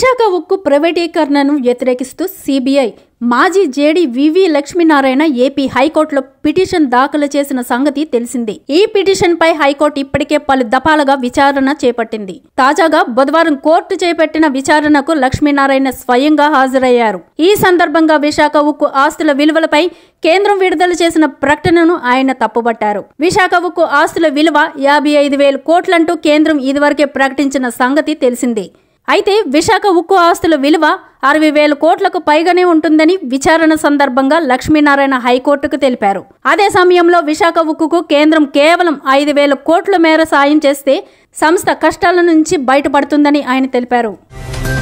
విశాఖ ఉక్కు ప్రైవేటీకరణను వ్యతిరేకిస్తూ సిబిఐ మాజీ జేడీ వివి లక్ష్మీనారాయణ ఏపీ హైకోర్టులో పిటిషన్ దాఖలు చేసిన సంగతి తెలిసిందే ఈ పిటిషన్ పై హైకోర్టు ఇప్పటికే పలు దఫాలుగా విచారణ చేపట్టింది తాజాగా బుధవారం కోర్టు చేపట్టిన విచారణకు లక్ష్మీనారాయణ స్వయంగా హాజరయ్యారు ఈ సందర్భంగా విశాఖ ఉక్కు ఆస్తుల విలువలపై కేంద్రం విడుదల చేసిన ప్రకటనను ఆయన తప్పుబట్టారు విశాఖ ఉక్కు ఆస్తుల విలువ యాభై ఐదు వేల కోట్లంటూ కేంద్రం ఇదివరకే ప్రకటించిన సంగతి తెలిసిందే అయితే విశాఖ ఉక్కు ఆస్తుల విలువ అరవై వేల కోట్లకు పైగానే ఉంటుందని విచారణ సందర్భంగా లక్ష్మీనారాయణ హైకోర్టుకు తెలిపారు అదే సమయంలో విశాఖ ఉక్కుకు కేంద్రం కేవలం ఐదు వేల కోట్ల మేర సాయం చేస్తే సంస్థ కష్టాల నుంచి బయటపడుతుందని ఆయన తెలిపారు